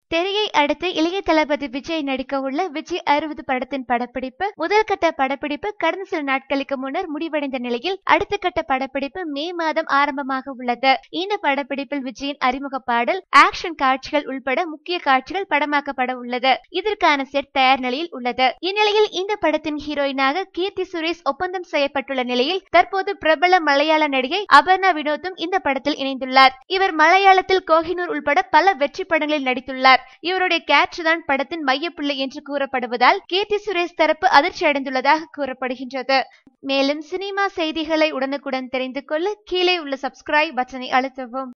தெறியை அடுத்து இளைய தளபதி விஜய் நடிக்க உள்ள விஜய் அறுபது படத்தின் படப்பிடிப்பு முதல் கட்ட படப்பிடிப்பு கடந்த சில நாட்களுக்கு முன்னர் முடிவடைந்த நிலையில் அடுத்த கட்ட படப்பிடிப்பு மே மாதம் ஆரம்பமாக உள்ளது இந்த படப்பிடிப்பில் விஜயின் அறிமுக பாடல் ஆக்ஷன் காட்சிகள் உள்பட முக்கிய காட்சிகள் படமாக்கப்பட உள்ளது இதற்கான செட் தயார் நிலையில் உள்ளது இந்நிலையில் இந்த படத்தின் ஹீரோயினாக கீர்த்தி சுரேஷ் ஒப்பந்தம் செய்யப்பட்டுள்ள நிலையில் தற்போது பிரபல மலையாள நடிகை அபர்ணா வினோத்தும் இந்த படத்தில் இணைந்துள்ளார் இவர் மலையாளத்தில் கோஹினூர் உள்பட பல வெற்றி படங்களில் நடித்துள்ளார் இவருடைய கேட்ச் தான் படத்தின் மையப்புள்ளி என்று கூறப்படுவதால் கீர்த்தி சுரேஷ் தரப்பு அதிர்ச்சி அடைந்துள்ளதாக கூறப்படுகின்றது மேலும் சினிமா செய்திகளை உடனுக்குடன் தெரிந்து கொள்ள கீழே உள்ள சப்ஸ்கிரைப் பட்டனை அழுத்தவும்